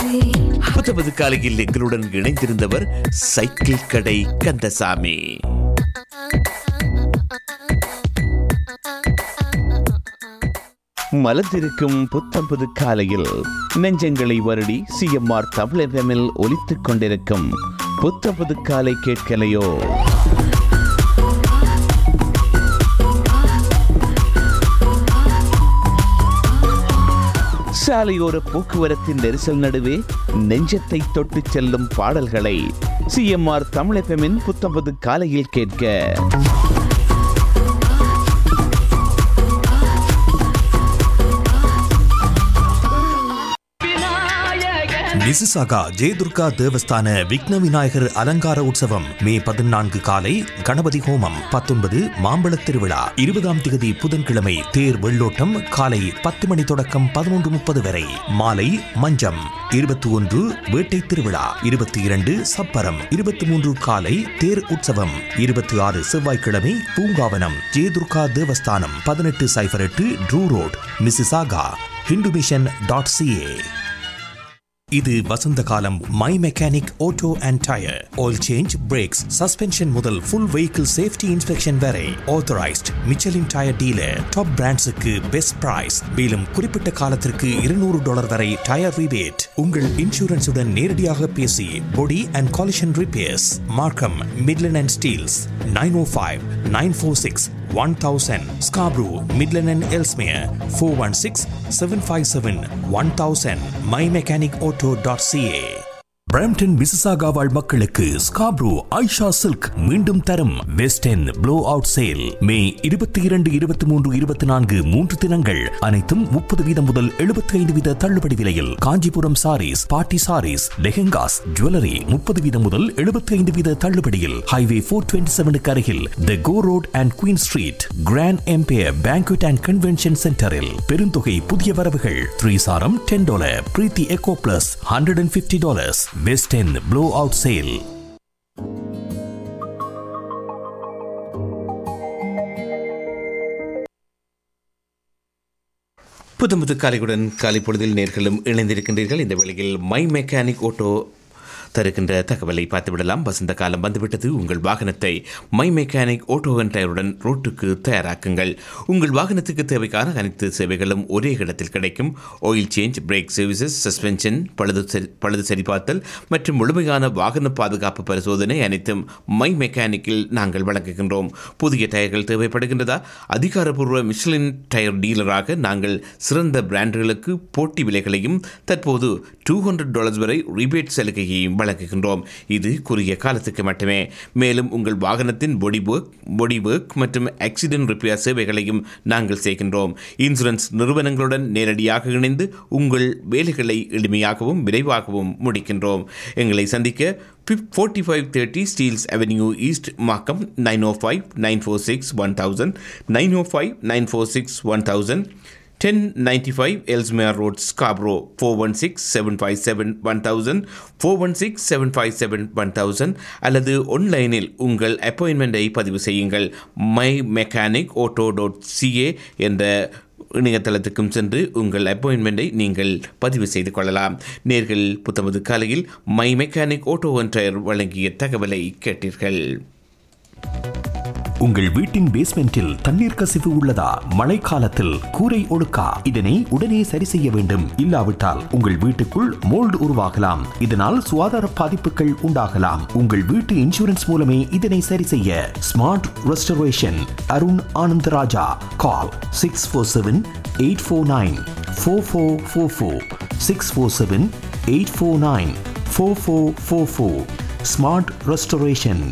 புத்தமது காலையில் எங்களுடன் இணைந்திருந்தவர் சைக்கிள் கடை கந்தசாமி மலர்ந்திருக்கும் புத்தம்புது காலையில் நெஞ்சங்களை வருடி சிஎம்ஆர் தமிழகமில் ஒலித்துக் கொண்டிருக்கும் புத்தம்புது காலை கேட்கலையோ சாலையோர போக்குவரத்தின் நெரிசல் நடுவே நெஞ்சத்தை தொட்டுச் செல்லும் பாடல்களை சிஎம்ஆர் தமிழகமின் புத்தம்பது காலையில் கேட்க மிசிசாகா ஜெயதுர்கா தேவஸ்தான விக்ன விநாயகர் அலங்கார உற்சவம் மே பதினான்கு காலை கணபதி ஹோமம் பத்தொன்பது மாம்பழத் திருவிழா இருபதாம் திகதி புதன்கிழமை தேர் வெள்ளோட்டம் காலை பத்து மணி தொடக்கம் பதினொன்று முப்பது வரை மாலை மஞ்சம் இருபத்தி ஒன்று வேட்டை திருவிழா இருபத்தி இரண்டு சப்பரம் இருபத்தி மூன்று காலை தேர் உற்சவம் இருபத்தி ஆறு செவ்வாய்க்கிழமை பூங்காவனம் ஜெயதுர்கா தேவஸ்தானம் பதினெட்டு சைபர் எட்டு Drew road Mississauga Hindu mission dot CA இது வசந்த காலம் my mechanic auto and tyre oil change brakes suspension முதல் ஃபுல் வெஹிக்கிள் சேஃப்டி இன்ஸ்பெக்ஷன் வரை authorised Michelin tyre dealer top பிராண்ட்ஸுக்கு பெஸ்ட் பிரைஸ் மேலும் குறிப்பிட்ட காலத்திற்கு இருநூறு டாலர் வரை டயர் ரிபேட் உங்கள் இன்சூரன்ஸுடன் நேரடியாக பேசி body and collision repairs Markham Midland and Steeles nine O five nine four six one thousand Scarborough Midland and Ellesmere four one six seven five seven one thousand my mechanic auto dot CA Brampton Mississauga வாழ் மக்களுக்கு Scarborough Aisha silk மீண்டும் தரும் western blow out sale May இருபத்தி இரண்டு இருபத்தி மூன்று இருபத்தி நான்கு மூன்று தினங்கள் அனைத்தும் முப்பது வீதம் முதல் எழுபத்தி ஐந்து வீத தள்ளுபடி விலையில் காஞ்சிபுரம் சாரீஸ் பாட்டி சாரீஸ் லெஹெங்காஸ் ஜுவல்லரி முப்பது வீதம் முதல் எழுபத்தி ஐந்து வீத தள்ளுபடியில் ஹைவே ஃபோர் டுவெண்ட்டி செவனுக்கு அருகில் the Gore road and Queen street Grand Empire banquet and convention சென்டரில் பெருந்தொகை புதிய வரவுகள் த்ரீ சாரம் ten dollar Preethi eco plus hundred and fifty dollars best in blow out sale புத்தம்புது காலையுடன் காலை பொழுதில் நேர்களும் இணைந்திருக்கின்றீர்கள் இந்த வேளையில் மை மெக்கானிக் ஓட்டோ தருகின்ற தகவலை பார்த்துவிடலாம் வசந்த காலம் வந்துவிட்டது உங்கள் வாகனத்தை மை மெக்கானிக் ஓட்டோ டயருடன் ரோட்டுக்கு தயாராக்குங்கள் உங்கள் வாகனத்துக்கு தேவையான அனைத்து சேவைகளும் ஒரே இடத்தில் கிடைக்கும் oil change brake services suspension பழுது சரி பழுது சரிபார்த்தல் மற்றும் முழுமையான வாகன பாதுகாப்பு பரிசோதனை அனைத்தும் மை மெக்கானிக்கில் நாங்கள் வழங்குகின்றோம் புதிய டயர்கள் தேவைப்படுகின்றதா அதிகாரப்பூர்வ மிஷ்லின் டயர் டீலராக நாங்கள் சிறந்த பிராண்டுகளுக்கு போட்டி விலைகளையும் தற்போது டூ ஹண்ட்ரட் டாலர்ஸ் வரை ரிபேட் சலுகையையும் வழங்குகின்றோம் இது குறுகிய காலத்துக்கு மட்டுமே மேலும் உங்கள் வாகனத்தின் பொடி ஒர்க் பொடி ஒர்க் மற்றும் ஆக்சிடென்ட் ரிப்பேர் சேவைகளையும் நாங்கள் செய்கின்றோம் இன்சூரன்ஸ் நிறுவனங்களுடன் நேரடியாக இணைந்து உங்கள் வேலைகளை எளிமையாகவும் விரைவாகவும் முடிக்கின்றோம் எங்களை சந்திக்க forty five thirty Steeles avenue east Markham nine O five nine four six one thousand nine O five nine four six one thousand ten ninety five Ellesmere road Scarborough four one six seven five seven one thousand four one six seven five seven one thousand அல்லது ஆன்லைனில் உங்கள் அப்பாயின்மெண்ட்டை பதிவு செய்யுங்கள் my mechanic auto dot CA என்ற இணையதளத்துக்கும் சென்று உங்கள் அப்பாயின்மெண்ட்டை நீங்கள் பதிவு செய்து கொள்ளலாம் நேர்கள் புத்தமது காலையில் மை மெக்கானிக் ஓட்டோ ஒன்றையர் வழங்கிய தகவலை கேட்டீர்கள் உங்கள் வீட்டின் பேஸ்மெண்டில் தண்ணீர் கசிவு உள்ளதா மழைக்காலத்தில் கூரை ஒழுக்கா இதனை உடனே சரி செய்ய வேண்டும் இல்லாவிட்டால் உங்கள் வீட்டுக்குள் மோல்டு உருவாகலாம் இதனால் சுகாதார பாதிப்புகள் உண்டாகலாம் உங்கள் வீட்டு இன்சூரன்ஸ் மூலமே இதனை சரி செய்ய smart restoration Arun Anandaraja call six four seven eight four nine four four four four six four seven eight four nine four four four four smart restoration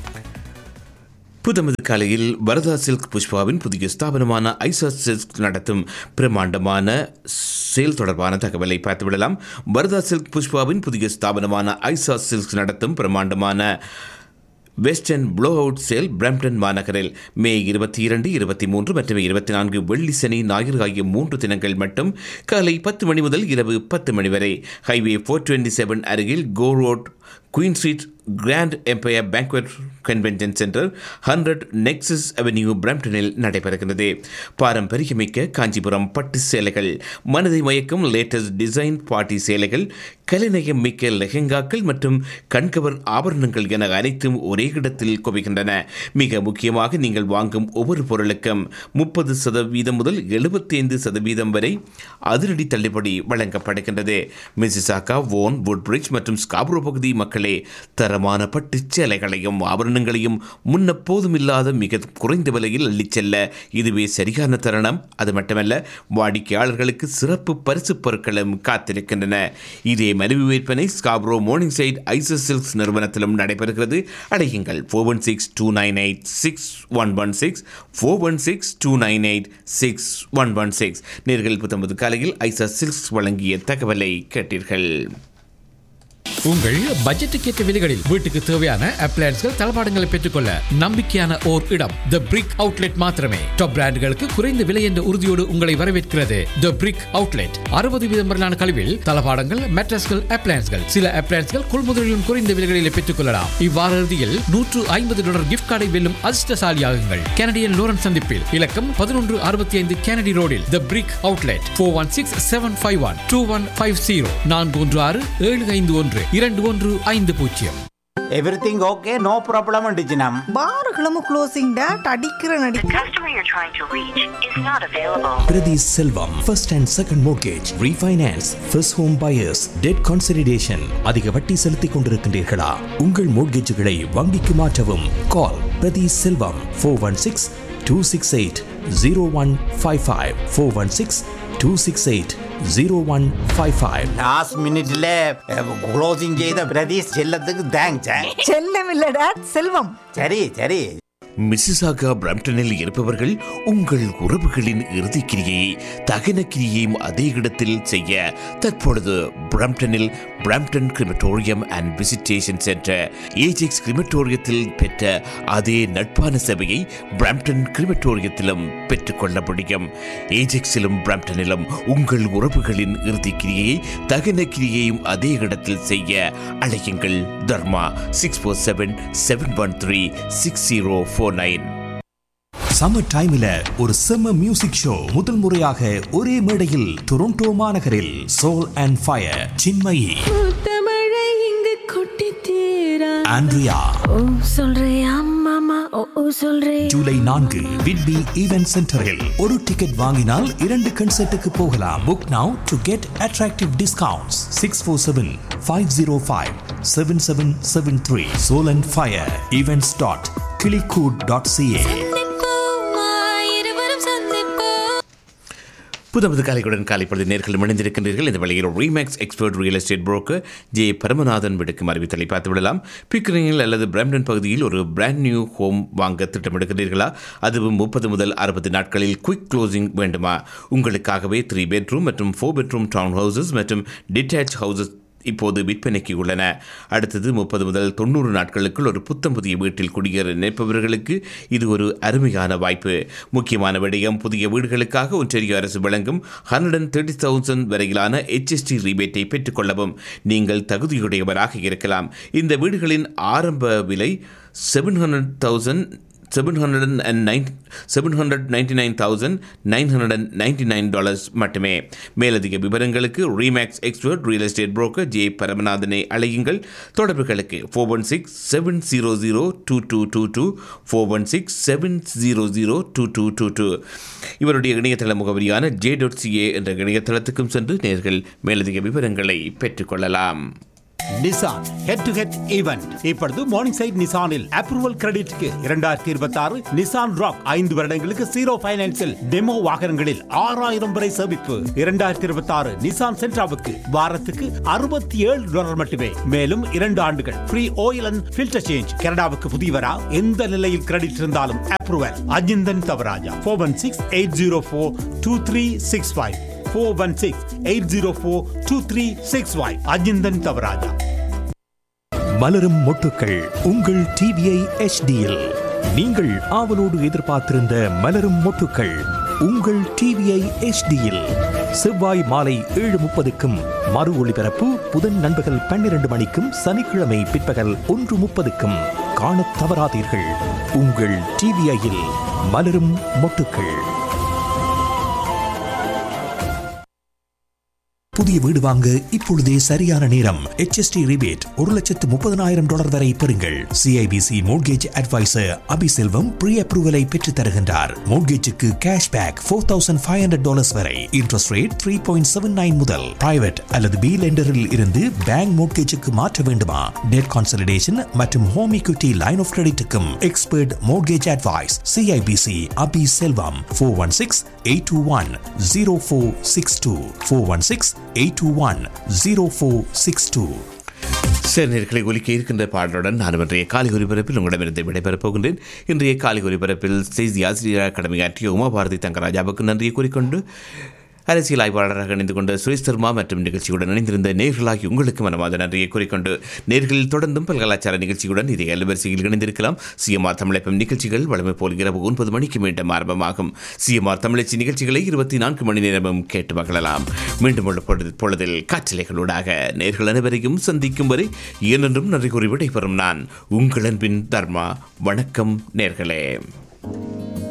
புதமது காலையில் வரதா சில்க் புஷ்பாவின் புதிய ஸ்தாபனமான ஐசா சில்க் நடத்தும் பிரம்மாண்டமான சேல் தொடர்பான தகவலை பார்த்துவிடலாம் வரதா சில்க் புஷ்பாவின் புதிய ஸ்தாபனமான ஐசா சில்க் நடத்தும் பிரம்மாண்டமான western blow out sale Brampton மாநகரில் மே இருபத்தி இரண்டு இருபத்தி மூன்று மற்றும் இருபத்தி நான்கு வெள்ளி சனி ஞாயிறு ஆகிய மூன்று தினங்கள் மட்டும் காலை பத்து மணி முதல் இரவு பத்து மணி வரை ஹைவே ஃபோர் டுவெண்ட்டி செவன் அருகில் Gore road Queen street Grand Empire banquet convention centre hundred Nexus avenue பிரம்டனில் நடைபெறுகிறது பாரம்பரியமிக்க காஞ்சிபுரம் பட்டு சேலைகள் மனதை மயக்கும் லேட்டஸ்ட் டிசைன் பார்ட்டி சேலைகள் கலைநயம் மிக்க லெஹெங்காக்கள் மற்றும் கண்கவர் ஆபரணங்கள் என அனைத்தும் ஒரே இடத்தில் குவிக்கின்றன மிக முக்கியமாக நீங்கள் வாங்கும் ஒவ்வொரு பொருளுக்கும் முப்பது சதவீதம் முதல் எழுபத்தைந்து சதவீதம் வரை அதிரடி தள்ளுபடி வழங்கப்படுகின்றது மிசிசாக்கா வோன் வுட்பிரிட்ஜ் மற்றும் ஸ்காப்ரோ பகுதி மக்களே தரமான பட்டுச் சேலைகளையும் ஆபரணங்களையும் முன்னெப்போதும் இல்லாத மிக குறைந்த விலையில் அள்ளிச் செல்ல இதுவே சரியான தருணம் அது மட்டுமல்ல வாடிக்கையாளர்களுக்கு சிறப்பு பரிசு பொருட்களும் காத்திருக்கின்றன இதே மலிவு விற்பனை Scarborough Morningside Aisha's silks நிறுவனத்திலும் நடைபெறுகிறது அடையுங்கள் four one six two nine eight six one one six four one six two nine eight six one one six நேர்கள் புத்தம்பது காலையில் ஐசஸ் சில்க்ஸ் வழங்கிய தகவலை கேட்டீர்கள் உங்கள் பட்ஜெட்டுக்கேற்ற விலைகளில் வீட்டுக்கு தேவையான அப்ளையன்ஸ்கள் தளபாடங்களை பெற்றுக்கொள்ள நம்பிக்கையான ஓர் இடம் த பிரிக் அவுட்லெட் மாத்திரமே டாப் பிராண்டுகளுக்கு குறைந்த விலை என்ற உறுதியோடு உங்களை வரவேற்கிறது த பிரிக் அவுட்லெட் அறுபது வீதம் வரலான கழிவில் தளபாடங்கள் மெட்ரஸ்கள் அப்ளையன்ஸ்கள் சில அப்ளையன்ஸ்கள் கொள்முதலிலும் குறைந்த விலைகளில் பெற்றுக்கொள்ளலாம் இவ்வார இறுதியில் நூற்று ஐம்பது டாலர் கிஃப்ட் கார்டை வெல்லும் அதிர்ஷ்டசாலியாகுங்கள் கனடியன் லோரன் சந்திப்பில் இலக்கம் பதினொன்று அறுபத்தி ஐந்து கெனடி ரோடில் the brick outlet four one six seven five one two one five zero நான்கு ஒன்று ஆறு ஏழு ஐந்து ஒன்று இரண்டு ஒன்று ஐந்து பூஜ்ஜியம் எவ்ரிதிங் ஓகே நோ ப்ராப்ளம் டிஜினம் பாருகளும் க்ளோசிங் டேட் அடிக்கிற The நடிக்க customer you're trying to reach is not available. Priti Selvam, first and second mortgage, refinance, first home buyers, debt consolidation. அதிக வட்டி செலுத்திக் கொண்டிருக்கின்றீர்களா உங்கள் மோட்கேஜுகளை வங்கிக்கு மாற்றவும் call Prathi Selvam four one six two six eight zero one five five four one six two six eight zero one five five last மினிட்ல closing செய்த பிரதீஷ் செல்லத்துக்கு thanks செல்லம் இல்ல டேட் செல்வம் சரி சரி மிசிசாகா பிரம்டனில் இருப்பவர்கள் உங்கள் உறவுகளின் இறுதிக்கிரியை தகன கிரியையும் அதே இடத்தில் செய்ய தற்பொழுது பிரம்டனில் Brampton crematorium and visitation centre Ajax கிரிமட்டோரியத்தில் பெற்ற அதே நட்பான சேவையை பிரம்டன் கிரிமட்டோரியத்திலும் பெற்றுக்கொள்ள முடியும் ஏஜெக்ஸிலும் பிரம்டனிலும் உங்கள் உறவுகளின் இறுதிக்கிரியை தகன கிரியையும் அதே இடத்தில் செய்ய அழையுங்கள் Dharma six four seven seven one three six zero four nine summer டைம்ல ஒரு செம்ம மியூசிக் ஷோ முதல் முறையாக ஒரே மேடையில் டொரண்டோ மாநகரில் சோல் அண்ட் ஃபயர் சின்மயி தமிழை இங்கு கொட்டி தீரா ஆண்ட்ரியா ஓ சொல்றியா மாமா ஓ ஓ சொல்றே ஜூலை நான்கு விட்பி ஈவென்ட் சென்டரில் ஒரு டிக்கெட் வாங்கினால் இரண்டு கன்சர்ட்டுக்கு போகலாம் book now to get attractive discounts six four seven five zero five seven seven seven three soul and fire events dot clickgood dot CA இருவரும் சந்திப்போம் புதமது காலைகளுடன் காலை பொழுது நேர்கள் இணைந்திருக்கின்றீர்கள் இந்த வழியில் Remax expert real estate broker J Paramanathan விடுக்கும் அறிவித்தலை பார்த்து விடலாம் பிக்ரிங்கில் அல்லது பிரம்டன் பகுதியில் ஒரு பிராண்ட் நியூ ஹோம் வாங்க திட்டமிடுகிறீர்களா அதுவும் முப்பது முதல் அறுபது நாட்களில் குயிக் க்ளோசிங் வேண்டுமா உங்களுக்காகவே த்ரீ பெட்ரூம் மற்றும் ஃபோர் பெட்ரூம் டவுன் ஹவுசஸ் மற்றும் டிட்டாச் ஹவுசஸ் இப்போது விற்பனைக்கு உள்ளன அடுத்தது முப்பது முதல் தொண்ணூறு நாட்களுக்குள் ஒரு புத்தம் புதிய வீட்டில் குடியேற நினைப்பவர்களுக்கு இது ஒரு அருமையான வாய்ப்பு முக்கியமான விடயம் புதிய வீடுகளுக்காக ஒன்றிய அரசு வழங்கும் ஹண்ட்ரட் அண்ட் தேர்ட்டி தௌசண்ட் வரையிலான HST ரீபேட்டை பெற்றுக்கொள்ளவும் நீங்கள் தகுதியுடையவராக இருக்கலாம் இந்த வீடுகளின் ஆரம்ப விலை seven hundred thousand seven hundred and nine seven hundred ninety nine thousand nine hundred and ninety nine dollars மட்டுமே மேலதிக விவரங்களுக்கு Remax expert real estate broker J பரமநாதனை அழையுங்கள் தொடர்புகளுக்கு four one six seven zero zero two two two two four one six seven zero zero two two two two இவருடைய இணையதள முகவரியான J dot CA என்ற இணையதளத்துக்கும் சென்று நேர்கள் மேலதிக விவரங்களை பெற்றுக்கொள்ளலாம் Nissan head to head event இப்பொழுது மார்னிங் சைட் நிசானில் அப்ரூவல் கிரெடிட்க்கு இரண்டாயிரத்தி இருபத்தி ஆறு நிசான் ராக் ஐந்து வருடங்களுக்கு ஜீரோ பைனான்சில் டெமோ வாகனங்களில் ஆறாயிரம் வரை சேமிப்பு இரண்டாயிரத்தி இருபத்தி ஆறு நிசான் சென்ட்ராவுக்கு வாரத்துக்கு அறுபத்தி ஏழு டாலர் மட்டுமே மேலும் இரண்டு ஆண்டுகள் free oil and filter change கனடாவுக்கு புதியவரா எந்த நிலையில் கிரெடிட் இருந்தாலும் approval Ajinthan Thavaraja four one six eight zero four two three six five four one six eight zero four two three six five Ajinthan Thavaraja மலரும் மொட்டுக்கள் உங்கள் டிவிஐ எச்டியில் நீங்கள் ஆவலோடு எதிர்பார்த்திருந்த மலரும் மொட்டுக்கள் உங்கள் டிவிஐ எச்டியில் செவ்வாய் மாலை ஏழு முப்பதுக்கும் மறு ஒளிபரப்பு புதன் நண்பகல் பன்னிரண்டு மணிக்கும் சனிக்கிழமை பிற்பகல் ஒன்று முப்பதுக்கும் காணத் தவறாதீர்கள் உங்கள் டிவிஐயில் மலரும் மொட்டுக்கள் புதிய வீடு வாங்க இப்பொழுதே சரியான நேரம் HST ரிபேட் ஒரு லட்சத்து முப்பதனாயிரம் டாலர் வரை பெறுங்கள் CIBC mortgage advisor Abiselvam pre அப்ரூவலை பெற்றுத் தருகின்றார் மோட்கேஜுக்கு cash back four thousand five hundred dollars வரை interest rate three point seven nine முதல் பிரைவேட் அல்லது பி லெண்டரில் இருந்து பேங்க் மோட்கேஜுக்கு மாற்ற வேண்டுமா டெட் கான்சலிடேஷன் மற்றும் ஹோம் equity லைன் ஆஃப் கிரெடிட்டுக்கும் expert mortgage advice CIBC Abi Selvam four one six eight two one zero four six two four one six eight two one zero four six two சரி நேர்களை ஒலிக்க இருக்கின்ற பாடலுடன் நான் இன்றைய காலை ஒலிபரப்பில் உங்களிடமிருந்து விடைபெறப் போகின்றேன் இன்றைய காலை ஒலிபரப்பில் செய்தி ஆசிரியராக கடமையாற்றிய உமாபாரதி தங்கராஜாவுக்கு நன்றியை கூறிக்கொண்டு அரசியல் ஆய்வாளராக இணைந்து கொண்ட சுரேஷ் சர்மா மற்றும் நிகழ்ச்சியுடன் இணைந்திருந்த நேர்களாகி உங்களுக்கு மனமாத நன்றியை கூறிக்கொண்டு நேர்களில் தொடர்ந்தும் பல்கலாச்சார நிகழ்ச்சியுடன் இதே அலுவரிசையில் இணைந்திருக்கலாம் சிஎம்ஆர் தமிழப்பம் நிகழ்ச்சிகள் வழமை போல் இரவு ஒன்பது மணிக்கு மீண்டும் ஆரம்பமாகும் சிஎம்ஆர் தமிழச்சி நிகழ்ச்சிகளை இருபத்தி நான்கு மணி நேரமும் கேட்டு மகிழலாம் மீண்டும் உள்ள பொழுது- பொழுதில் காற்றலைகளூடாக நேர்கள் அனைவரையும் சந்திக்கும் வரை என்றென்றும் நன்றி கூறி விடைபெறும் நான் உங்கள் அன்பின் தர்மா வணக்கம் நேர்களே